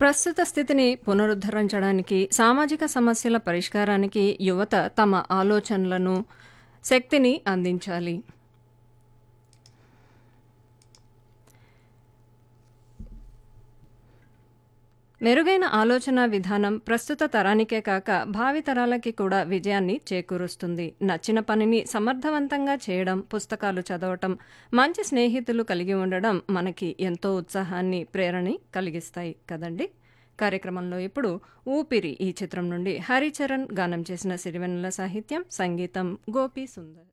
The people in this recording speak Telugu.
ప్రస్తుత స్థితిని పునరుద్ధరించడానికి సామాజిక సమస్యల పరిష్కారానికి యువత తమ ఆలోచనలను శక్తిని అందించాలి మెరుగైన ఆలోచన విధానం ప్రస్తుత తరానికే కాక భావితరాలకి కూడా విజయాన్ని చేకూరుస్తుంది నచ్చిన పనిని సమర్థవంతంగా చేయడం పుస్తకాలు చదవటం మంచి స్నేహితులు కలిగి ఉండడం మనకి ఎంతో ఉత్సాహాన్ని ప్రేరణని కలిగిస్తాయి కదండి కార్యక్రమంలో ఇప్పుడు ఊపిరి ఈ చిత్రం నుండి హరిచరణ్ గానం చేసిన సిరివెన్నెల సాహిత్యం సంగీతం గోపి సుందర్